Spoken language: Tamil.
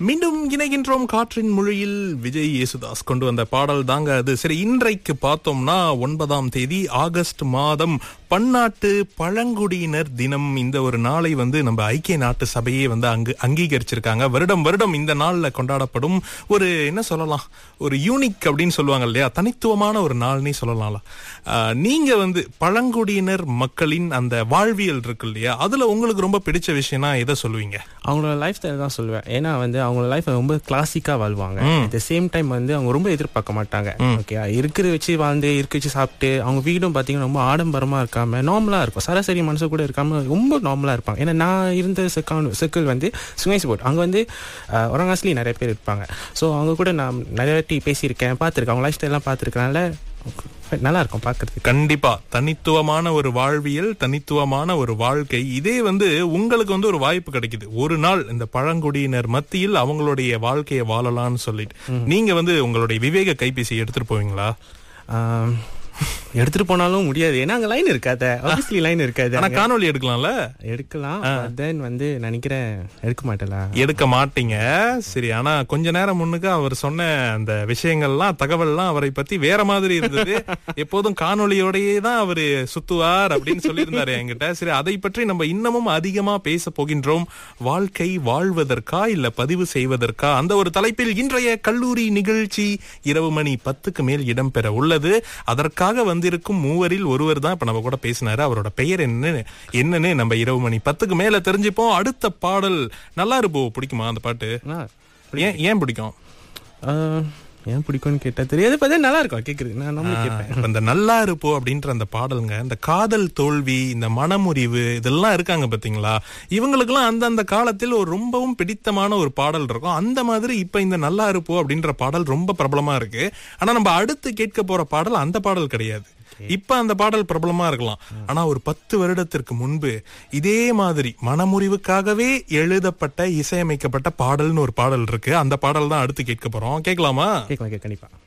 மீண்டும் இணைகின்றோம் காற்றின் மொழியில் விஜய் யேசுதாஸ் கொண்டு வந்த பாடல் தாங்க அது சரி இன்றைக்கு பார்த்தோம்னா ஒன்பதாம் தேதி ஆகஸ்ட் மாதம் பன்னாட்டு பழங்குடியினர் தினம் இந்த ஒரு நாளை வந்து நம்ம ஐக்கிய நாட்டு சபையே வந்து அங்கு அங்கீகரிச்சிருக்காங்க வருடம் வருடம் இந்த நாள்ல கொண்டாடப்படும் ஒரு என்ன சொல்லலாம் ஒரு யூனிக் அப்படின்னு சொல்லுவாங்க இல்லையா தனித்துவமான ஒரு நாள்னே சொல்லலாம்ல ஆஹ், நீங்க வந்து பழங்குடியினர் மக்களின் அந்த வாழ்வியல் இருக்கு இல்லையா அதுல உங்களுக்கு ரொம்ப பிடிச்ச விஷயம்னா எதை சொல்லுவீங்க அவங்களோட லைஃப் ஸ்டைல் தான் சொல்லுவேன் ஏன்னா வந்து அவங்களோட லைஃப் ரொம்ப கிளாசிக்கா வாழ்வாங்க அட் சேம் டைம் வந்து அவங்க ரொம்ப எதிர்பார்க்க மாட்டாங்க ஓகே இருக்கிற வச்சு வாழ்ந்து இருக்க வச்சு சாப்பிட்டு அவங்க வீடும் பாத்தீங்கன்னா ரொம்ப ஆடம்பரமா இருக்காம நார்மலா இருக்கும் சராசரி மனசு கூட இருக்காம ரொம்ப நார்மலா இருப்பாங்க ஏன்னா நான் இருந்த சர்க்கிள் வந்து சுங்கேஸ் போட் அங்க வந்து ஒரங்காஸ்லி நிறைய பேர் இருப்பாங்க ஸோ அவங்க கூட நான் நிறைய வாட்டி பேசியிருக்கேன் பார்த்துருக்கேன் அவங்க லைஃப் ஸ்டைல்லாம் பார்த்துருக்கனால நல்லா இருக்கும் பார்க்கறதுக்கு கண்டிப்பா தனித்துவமான ஒரு வாழ்வியல் தனித்துவமான ஒரு வாழ்க்கை இதே வந்து உங்களுக்கு வந்து ஒரு வாய்ப்பு கிடைக்குது ஒரு நாள் இந்த பழங்குடியினர் மத்தியில் அவங்களுடைய வாழ்க்கையை வாழலாம்னு சொல்லிட்டு நீங்க வந்து உங்களுடைய விவேக கைபேசி எடுத்துட்டு போவீங்களா ஆம், எடுத்துட்டு போனாலும் முடியாது ஏன்னா அங்க லைன் இருக்காத ஆப்வியஸ்லி லைன் இருக்காது ஆனா காணொளி எடுக்கலாம்ல எடுக்கலாம் தென் வந்து நினைக்கிறேன் எடுக்க மாட்டேல எடுக்க மாட்டீங்க சரி ஆனா கொஞ்ச நேரம் முன்னுக்கு அவர் சொன்ன அந்த விஷயங்கள்லாம் தகவல்லாம் அவரை பத்தி வேற மாதிரி இருந்தது எப்போதும் காணொளியோடயே தான் அவரு சுத்துவார் அப்படின்னு சொல்லியிருந்தாரு என்கிட்ட சரி அதை பற்றி நம்ம இன்னமும் அதிகமா பேச போகின்றோம் வாழ்க்கை வாழ்வதற்கா இல்ல பதிவு செய்வதற்கா அந்த ஒரு தலைப்பில் இன்றைய கல்லூரி நிகழ்ச்சி இரவு மணி பத்துக்கு மேல் இடம்பெற உள்ளது அதற்காக வந்திருக்கும் மூவரில் ஒருவர் தான் இப்ப நம்ம கூட பேசினாரு அவரோட பெயர் என்னன்னு என்னன்னு நம்ம இரவு மணி பத்துக்கு மேல தெரிஞ்சுப்போம் அடுத்த பாடல் நல்லா இருப்போ பிடிக்குமா அந்த பாட்டு ஆ, ஏன் ஏன் பிடிக்கும் ஆ, ஏன் பிடிக்கும்னு கேட்டா தெரியாது பார்த்தா நல்லா இருக்கும் கேக்குறது நான் நம்ம கேட்பேன் இப்ப இந்த நல்லா இருப்போ அப்படின்ற அந்த பாடலுங்க இந்த காதல் தோல்வி இந்த மனமுறிவு இதெல்லாம் இருக்காங்க பாத்தீங்களா இவங்களுக்கெல்லாம் அந்தந்த காலத்தில் ஒரு ரொம்பவும் பிடித்தமான ஒரு பாடல் இருக்கும் அந்த மாதிரி இப்ப இந்த நல்லா இருப்போ அப்படின்ற பாடல் ரொம்ப பிரபலமா இருக்கு ஆனா நம்ம அடுத்து கேட்க போற பாடல் அந்த பாடல் கிடையாது இப்ப அந்த பாடல் பிரபலமா இருக்கலாம் ஆனா ஒரு பத்து வருடத்திற்கு முன்பு இதே மாதிரி மனமுறிவுக்காகவே எழுதப்பட்ட இசையமைக்கப்பட்ட பாடல்னு ஒரு பாடல் இருக்கு அந்த பாடல் தான் அடுத்து கேட்க போறோம் கேட்கலாமா கேட்கலாம் கேட்க கண்டிப்பா